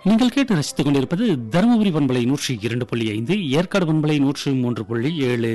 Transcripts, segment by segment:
நீங்கள் கேட்டு ரசித்துக் கொண்டிருப்பது தருமபுரி பண்பலை நூற்றி இரண்டு புள்ளி ஐந்து ஏற்காடு பண்பலை நூற்றி மூன்று புள்ளி ஏழு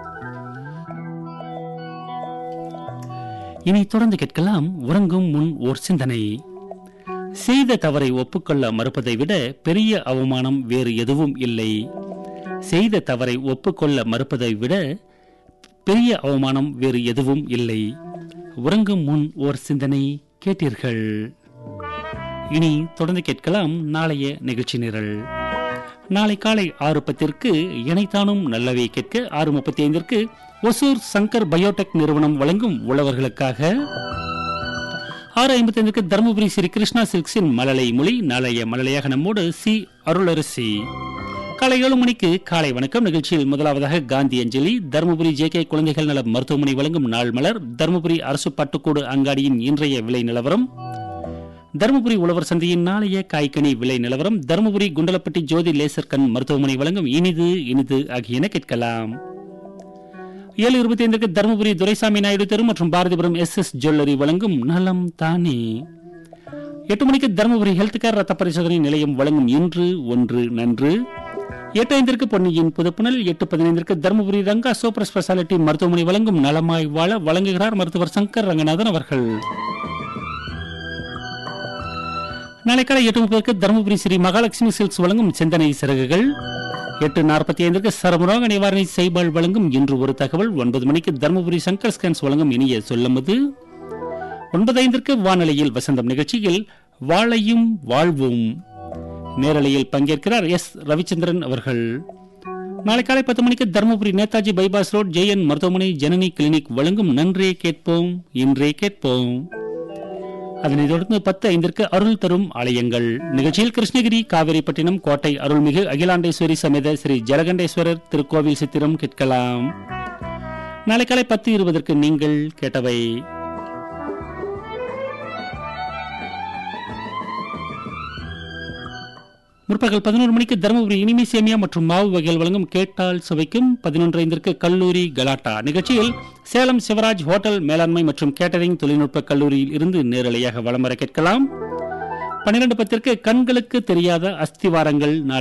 இனி தொடர்ந்து கேட்கலாம் உறங்கும் முன் ஓர் சிந்தனை செய்த தவறை ஒப்புக்கொள்ள மறுப்பதை விட பெரிய அவமானம் வேறு எதுவும் இல்லை செய்த தவறை ஒப்புக்கொள்ள மறுப்பதை விட பெரிய அவமானம் வேறு எதுவும் இல்லை உறங்கும் முன் ஓர் சிந்தனை கேட்டீர்கள் இனி தொடர்ந்து கேட்கலாம் நாளைய நிகழ்ச்சி நிரல் நாளை காலை ஆறு பத்திற்கு இணைத்தானும் நல்லவை கேட்க ஆறு முப்பத்தி ஐந்திற்கு ஒசூர் சங்கர் பயோடெக் நிறுவனம் வழங்கும் உழவர்களுக்காக ஆறு ஐம்பத்தி ஐந்துக்கு தருமபுரி ஸ்ரீ கிருஷ்ணா சில்க்ஸின் மழலை மொழி நாளைய மழலையாக நம்மோடு சி அருளரசி காலை ஏழு மணிக்கு காலை வணக்கம் நிகழ்ச்சியில் முதலாவதாக காந்தி அஞ்சலி தருமபுரி ஜே கே குழந்தைகள் நல மருத்துவமனை வழங்கும் நாள் மலர் தருமபுரி அரசு பட்டுக்கூடு அங்காடியின் இன்றைய விலை நிலவரம் தருமபுரி உழவர் சந்தையின் நாளைய காய்கனி விலை நிலவரம் தருமபுரி குண்டலப்பட்டி ஜோதி லேசர் கண் மருத்துவமனை வழங்கும் இனிது இனிது ஆகியன கேட்கலாம் ஏழு இருபத்தி ஐந்துக்கு தருமபுரி துரைசாமி நாயுடு தெரு மற்றும் பாரதிபுரம் எஸ் எஸ் ஜுவல்லரி வழங்கும் நலம் தானே எட்டு மணிக்கு தருமபுரி ஹெல்த் கேர் ரத்த பரிசோதனை நிலையம் வழங்கும் இன்று ஒன்று நன்று எட்டு ஐந்திற்கு பொன்னியின் புதுப்புணல் எட்டு பதினைந்திற்கு தருமபுரி ரங்கா சூப்பர் ஸ்பெஷாலிட்டி மருத்துவமனை வழங்கும் நலமாய் வாழ வழங்குகிறார் மருத்துவர் சங்கர் ரங்கநாதன் அவர்கள் நாளை காலை எட்டு முப்பதுக்கு தருமபுரி ஸ்ரீ மகாலட்சுமி சில்க்ஸ் வழங்கும் சிந்தனை சிறகுகள் எட்டு நாற்பத்தி ஐந்திற்கு சரமுரோக நிவாரணி செய்பால் வழங்கும் இன்று ஒரு தகவல் ஒன்பது மணிக்கு தருமபுரி சங்கர் ஸ்கேன்ஸ் வழங்கும் இனிய சொல்லமுது ஒன்பது ஐந்திற்கு வானொலியில் வசந்தம் நிகழ்ச்சியில் வாழையும் வாழ்வும் நேரலையில் பங்கேற்கிறார் எஸ் ரவிச்சந்திரன் அவர்கள் நாளை காலை பத்து மணிக்கு தருமபுரி நேதாஜி பைபாஸ் ரோட் ஜெயன் மருத்துவமனை ஜனனி கிளினிக் வழங்கும் நன்றே கேட்போம் இன்றே கேட்போம் அதனைத் தொடர்ந்து பத்து ஐந்திற்கு அருள் தரும் ஆலயங்கள் நிகழ்ச்சியில் கிருஷ்ணகிரி காவிரிப்பட்டினம் கோட்டை அருள்மிகு அகிலாண்டேஸ்வரி சமேத ஸ்ரீ ஜலகண்டேஸ்வரர் திருக்கோவில் சித்திரம் கேட்கலாம் நாளை காலை பத்து இருபதற்கு நீங்கள் கேட்டவை முற்பகல் பதினோரு மணிக்கு தருமபுரி இனிமை சேமியா மற்றும் மாவு வகைகள் வழங்கும் கேட்டால் சுவைக்கும் பதினொன்று ஐந்திற்கு கல்லூரி கலாட்டா நிகழ்ச்சியில் சேலம் சிவராஜ் ஹோட்டல் மேலாண்மை மற்றும் கேட்டரிங் தொழில்நுட்ப கல்லூரியில் இருந்து நேரலையாக வலம் வர கேட்கலாம் பன்னிரண்டு பத்திற்கு கண்களுக்கு தெரியாத அஸ்திவாரங்கள்